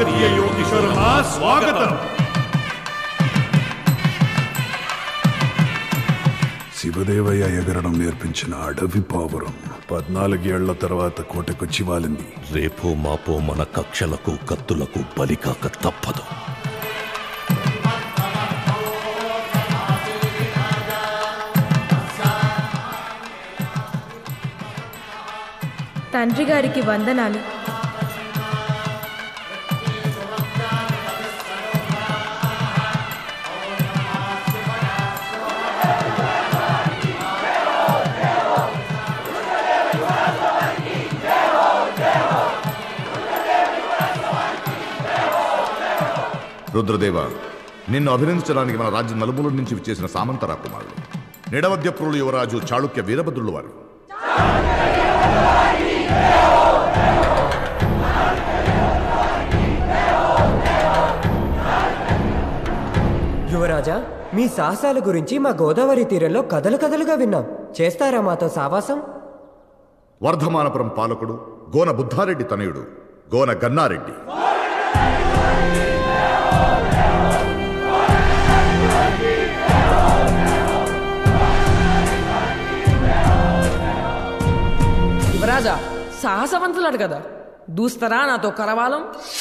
ఆచార్య యోగి శర్మ స్వాగతం శివదేవయ్య ఎగరడం నేర్పించిన అడవి పావురం పద్నాలుగేళ్ల తర్వాత కోటకొచ్చి వాలింది రేపో మాపో మన కక్షలకు కత్తులకు బలికాక తప్పదు తండ్రి గారికి వందనాలు రుద్రదేవ నిన్ను అభినందించడానికి మన రాజ్యం నలుమూల నుంచి విచ్చేసిన సామంత రాకుమారుడు నిడవద్యప్రులు యువరాజు చాళుక్య వీరభద్రులు వారు యువరాజా మీ సాహసాల గురించి మా గోదావరి తీరంలో కథలు కథలుగా విన్నాం చేస్తారా మాతో సావాసం వర్ధమానపురం పాలకుడు గోన బుద్ధారెడ్డి తనయుడు గోన గన్నారెడ్డి యువరాజా సాహసవంతులాడు కదా దూస్తారా నాతో కరవాలం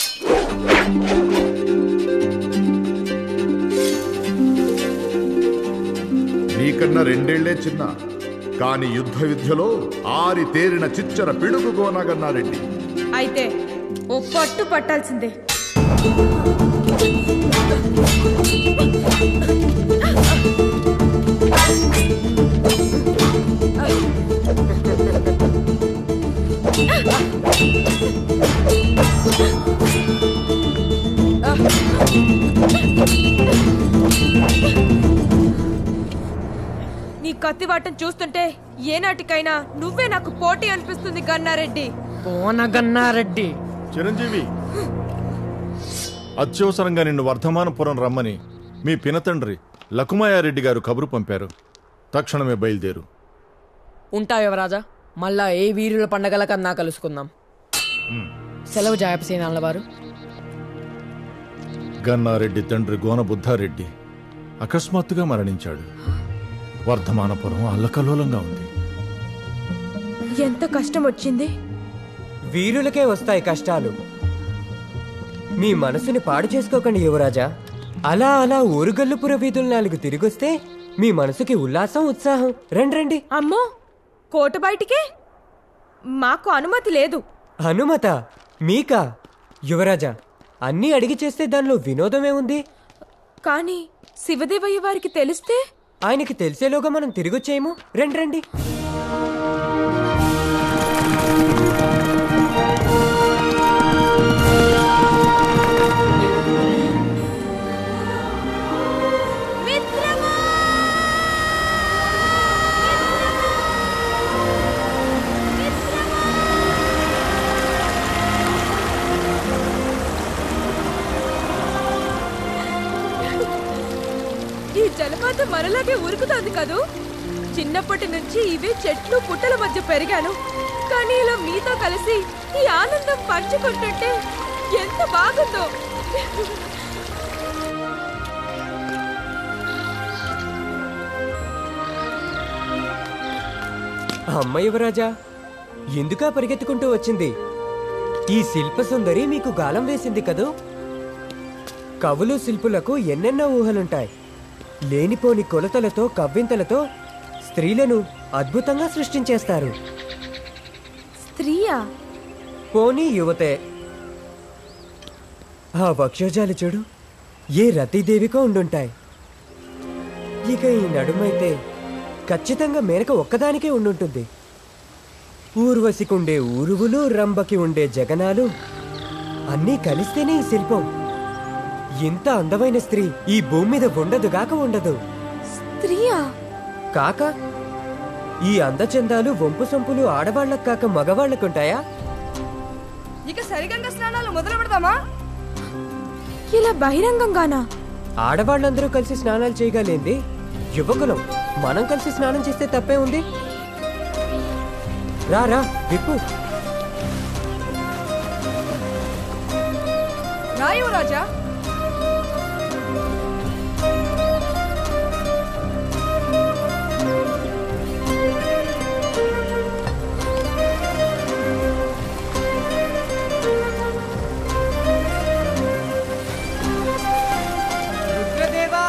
నీకన్నా రెండేళ్లే చిన్న కాని యుద్ధ విద్యలో ఆరి తేరిన చిచ్చర పిడుగు గోన గన్నారెడ్డి అయితే ఓ పట్టు పట్టాల్సిందే నీ కత్తివాటం చూస్తుంటే ఏనాటికైనా నువ్వే నాకు పోటీ అనిపిస్తుంది గన్నారెడ్డి పోనగన్నారెడ్డి చిరంజీవి అత్యవసరంగా నిన్ను వర్ధమానపురం రమ్మని మీ పినతండ్రి లకుమాయారెడ్డి గారు కబురు పంపారు తక్షణమే బయలుదేరు ఉంటా యువరాజా మళ్ళా ఏ వీరుల పండగల కన్నా కలుసుకుందాం సెలవు జాయపసేనాళ్ళ వారు గన్నారెడ్డి తండ్రి గోన బుద్ధారెడ్డి అకస్మాత్తుగా మరణించాడు వర్ధమానపురం అల్లకల్లోలంగా ఉంది ఎంత కష్టం వచ్చింది వీరులకే వస్తాయి కష్టాలు మీ మనసుని పాడు చేసుకోకండి యువరాజా అలా అలా ఊరుగల్లుపుర వీధులు నాలుగు తిరిగొస్తే మీ మనసుకి ఉల్లాసం ఉత్సాహం రండి రండి అమ్మో కోట బయటికే మాకు అనుమతి లేదు హనుమత మీకా యువరాజా అన్నీ అడిగి చేస్తే దానిలో వినోదమే ఉంది కానీ శివదేవయ్య వారికి తెలిస్తే ఆయనకి తెలిసేలోగా మనం తిరిగొచ్చేయము రండి రండి ఈ జలపాతం మనలాగే ఉరుకుతోంది కదూ చిన్నప్పటి నుంచి ఇవే చెట్లు పుట్టల మధ్య పెరిగాను కానీ ఇలా మీతో కలిసి ఈ ఆనందం పంచుకుంటుంటే ఎంత బాగుందో అమ్మ యువరాజా ఎందుకా పరిగెత్తుకుంటూ వచ్చింది ఈ శిల్ప సుందరి మీకు గాలం వేసింది కదూ కవులు శిల్పులకు ఎన్నెన్నో ఊహలుంటాయి లేనిపోని కొలతలతో కవ్వింతలతో స్త్రీలను అద్భుతంగా సృష్టించేస్తారు స్త్రీయా పోనీ యువతే ఆ వక్షోజాలు చూడు ఏ రతీదేవికో ఉండుంటాయి ఇక ఈ నడుమైతే ఖచ్చితంగా మేనక ఒక్కదానికే ఉండుంటుంది ఊర్వశికుండే ఊరువులు రంభకి ఉండే జగనాలు అన్నీ కలిస్తేనే ఈ శిల్పం ఇంత అందమైన స్త్రీ ఈ భూమి మీద ఉండదుగాక ఉండదు స్త్రీయా కాక ఈ అందచందాలు వంపు సొంపులు ఆడవాళ్ళకు కాక మగవాళ్ళకుంటాయా ఇక సరిగంగ స్నానాలు మొదలు పెడదామా ఇలా బహిరంగంగానా ఆడవాళ్ళందరూ కలిసి స్నానాలు చేయగలేంది యువకులం మనం కలిసి స్నానం చేస్తే తప్పే ఉంది రా రా విప్పు రా యువరాజా రుద్రదేవా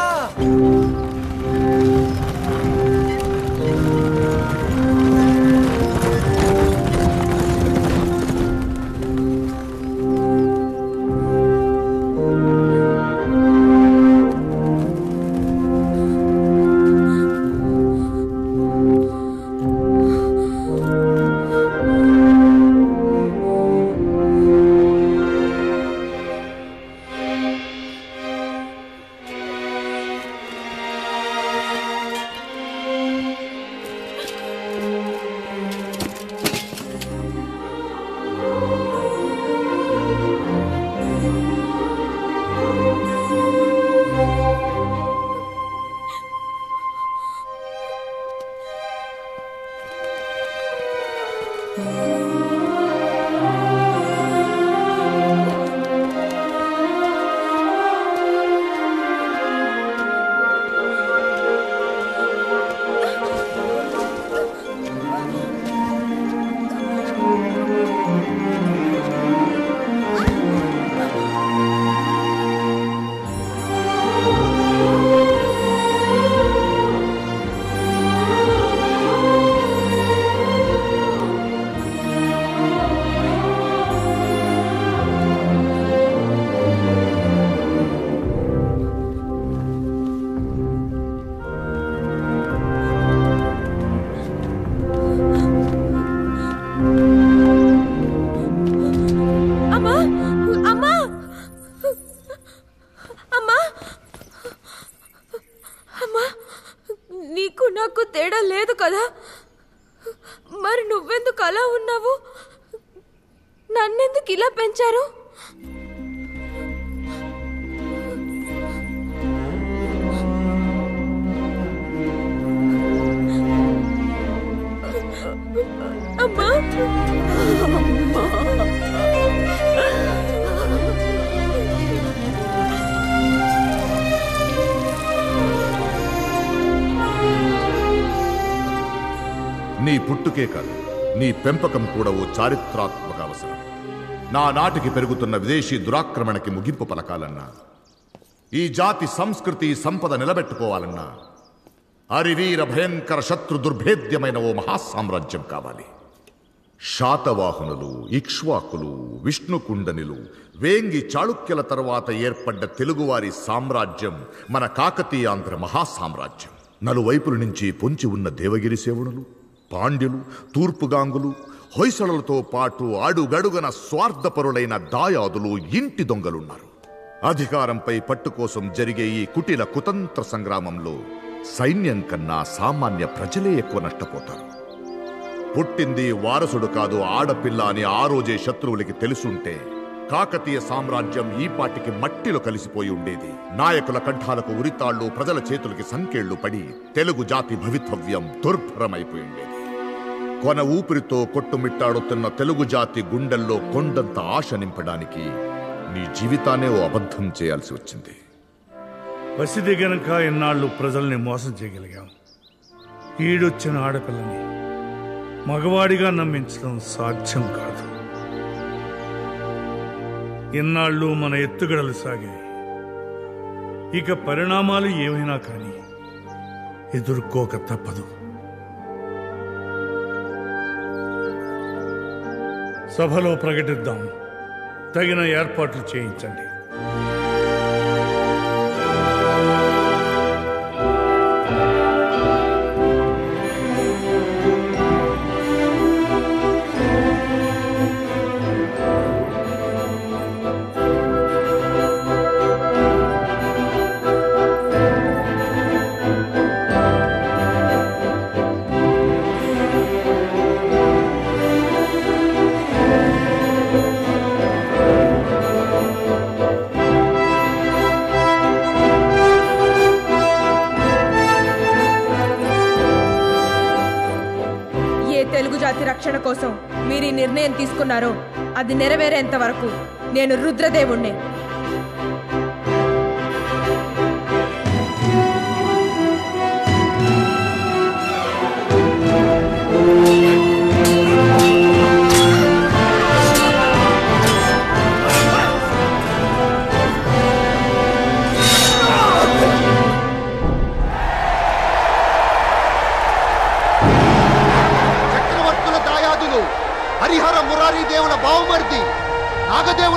అమ్మా అమ్మా అమ్మా అమ్మా నీకు నాకు తేడా లేదు కదా మరి నువ్వెందుకు అలా ఉన్నావు నన్నెందుకు ఇలా పెంచారు అమ్మా నీ పుట్టుకే కాదు నీ పెంపకం కూడా ఓ చారిత్రాత్మక అవసరం నా నాటికి పెరుగుతున్న విదేశీ దురాక్రమణకి ముగింపు పలకాలన్నా ఈ జాతి సంస్కృతి సంపద నిలబెట్టుకోవాలన్నా అరివీర భయంకర శత్రు దుర్భేద్యమైన ఓ మహాసామ్రాజ్యం కావాలి శాతవాహనులు ఇక్ష్వాకులు విష్ణుకుండనులు వేంగి చాళుక్యుల తర్వాత ఏర్పడ్డ తెలుగువారి సామ్రాజ్యం మన కాకతీయాంధ్ర మహాసామ్రాజ్యం నలువైపుల నుంచి పొంచి ఉన్న దేవగిరి సేవణులు పాండ్యులు తూర్పుగాంగులు హొయసళలతో పాటు అడుగడుగన స్వార్థపరులైన దాయాదులు ఇంటి దొంగలున్నారు అధికారంపై పట్టు కోసం జరిగే ఈ కుటిల కుతంత్ర సంగ్రామంలో సైన్యం కన్నా సామాన్య ప్రజలే ఎక్కువ నష్టపోతారు పుట్టింది వారసుడు కాదు ఆడపిల్ల అని ఆ రోజే శత్రువులకి తెలుసుంటే కాకతీయ సామ్రాజ్యం ఈ పాటికి మట్టిలో కలిసిపోయి ఉండేది నాయకుల కంఠాలకు ఉరితాళ్లు ప్రజల చేతులకి సంకేళ్లు పడి తెలుగు జాతి భవితవ్యం దుర్భరమైపోయి ఉండేది కొన ఊపిరితో కొట్టుమిట్టాడుతున్న తెలుగు జాతి గుండెల్లో కొండంత ఆశ నింపడానికి నీ జీవితాన్నే ఓ అబద్ధం చేయాల్సి వచ్చింది వసిది గనక ఇన్నాళ్ళు ప్రజల్ని మోసం చేయగలిగాం ఈడొచ్చిన ఆడపిల్లని మగవాడిగా నమ్మించడం సాధ్యం కాదు ఇన్నాళ్ళు మన ఎత్తుగడలు సాగాయి ఇక పరిణామాలు ఏమైనా కానీ ఎదుర్కోక తప్పదు సభలో ప్రకటిద్దాం తగిన ఏర్పాట్లు చేయించండి ఏ తెలుగు జాతి రక్షణ కోసం మీరు ఈ నిర్ణయం తీసుకున్నారో అది నెరవేరేంత వరకు నేను రుద్రదేవుణ్ణి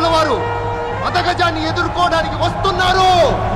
రాక్షసుల వారు మదగజాన్ని ఎదుర్కోవడానికి వస్తున్నారు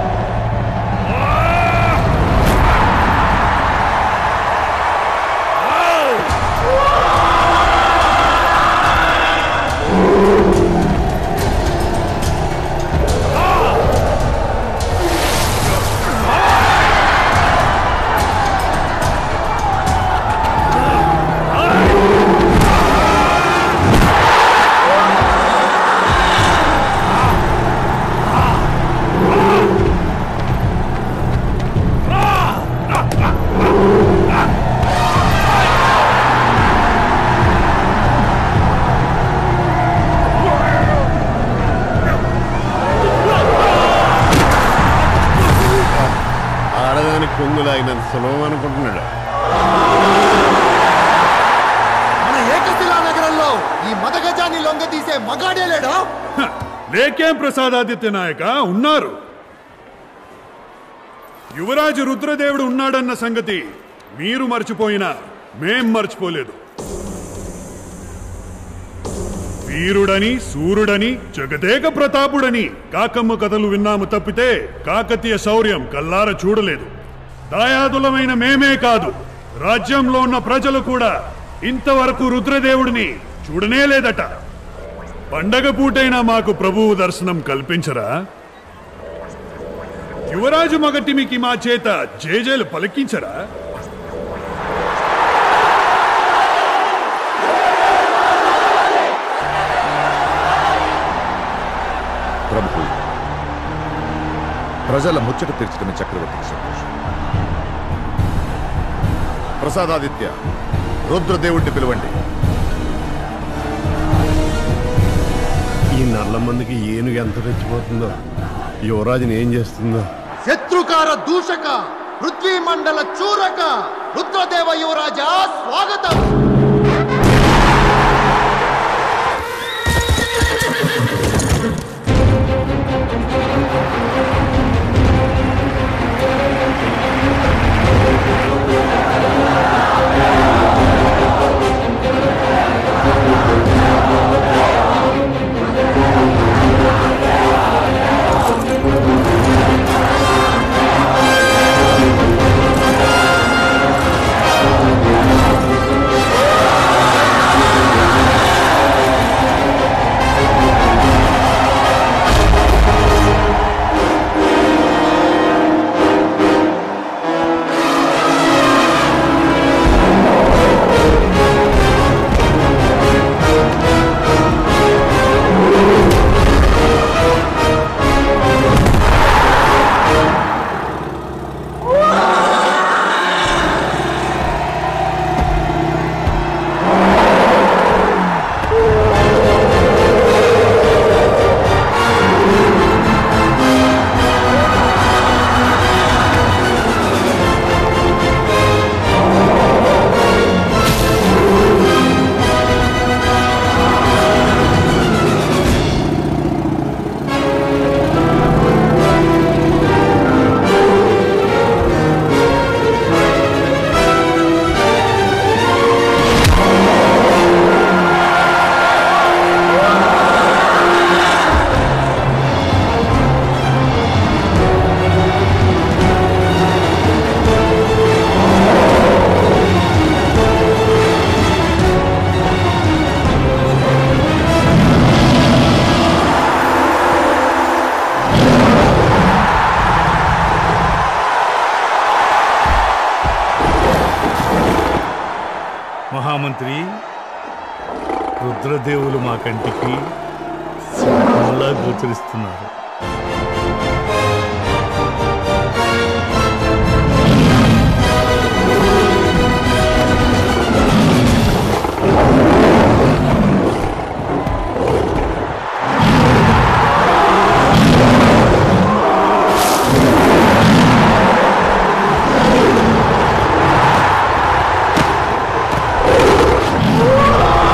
ఆడదానికి కొంగులాగినంత సులభం అనుకుంటున్నాడు మన ఏకశిలా నగరంలో ఈ మదగజాన్ని లొంగ మగాడే లేడా లేకేం ప్రసాదాదిత్య నాయక ఉన్నారు యువరాజు రుద్రదేవుడు ఉన్నాడన్న సంగతి మీరు మర్చిపోయినా మేం మర్చిపోలేదు వీరుడని సూర్యుడని జగదేక ప్రతాపుడని కాకమ్మ కథలు విన్నాము తప్పితే కాకతీయ శౌర్యం కల్లార చూడలేదు దాయాదులమైన మేమే కాదు రాజ్యంలో ఉన్న ప్రజలు కూడా ఇంతవరకు రుద్రదేవుడిని చూడనే లేదట పండగ పూటైనా మాకు ప్రభువు దర్శనం కల్పించరా యువరాజు మగటిమికి మా చేత జేజేలు పలికించరా ప్రభు ప్రజల ముచ్చట తీర్చడమే చక్రవర్తికి సంతోషం ప్రసాదాదిత్య రుద్రదేవుడిని పిలవండి ఈ నల్ల మందికి ఏనుగు ఎంత రెచ్చిపోతుందో యువరాజుని ఏం చేస్తుందో శత్రుకార దూషక పృథ్వీ మండల చూరక రుద్రదేవ యువరాజా స్వాగతం మహామంత్రి రుద్రదేవులు మా కంటికి సింహంలా గోచరిస్తున్నారు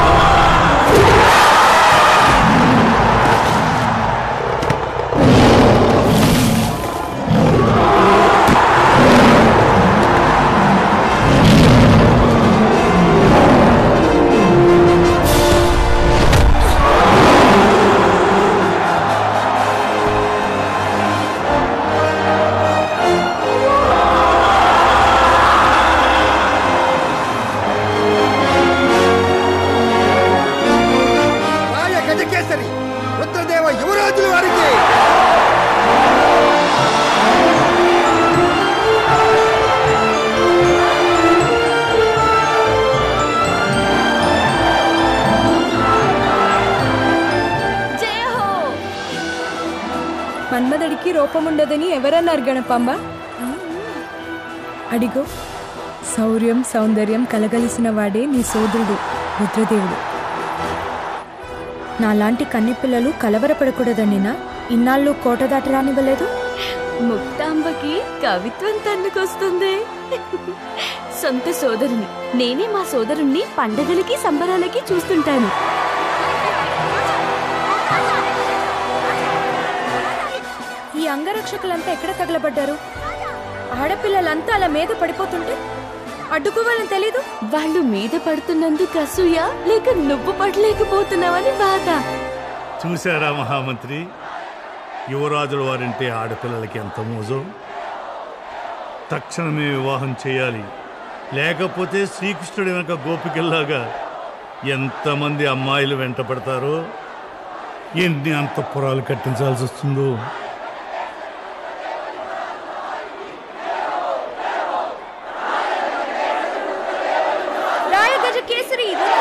ఆ పంతులు గారికి మన్మధుడికి రూపముండదని ఎవరన్నారు గణపమ్మ అడిగో శౌర్యం సౌందర్యం కలగలిసిన వాడే నీ సోదరుడు రుద్రదేవుడు నాలాంటి కన్నెపిల్లలు కలవరపడకూడదనినా ఇన్నాళ్ళు కోట దాటి రానివ్వలేదు ముక్తాంబకి కవిత్వం తన్నుకొస్తుంది సొంత సోదరుని నేనే మా సోదరుణ్ణి పండగలకి సంబరాలకి చూస్తుంటాను ఈ అంగరక్షకులంతా ఎక్కడ తగలబడ్డారు ఆడపిల్లలంతా అలా మీద పడిపోతుంటే అడ్డుకోవాలని తెలీదు వాళ్ళు మీద పడుతున్నందుకు అసూయ లేక నువ్వు పడలేకపోతున్నావని బాధ చూశారా మహామంత్రి యువరాజుల వారింటే ఆడపిల్లలకి ఎంత మోజో తక్షణమే వివాహం చేయాలి లేకపోతే శ్రీకృష్ణుడి వెనక గోపికల్లాగా ఎంతమంది అమ్మాయిలు వెంట పడతారో ఎన్ని అంతఃపురాలు కట్టించాల్సి వస్తుందో రాయగజ కేసరి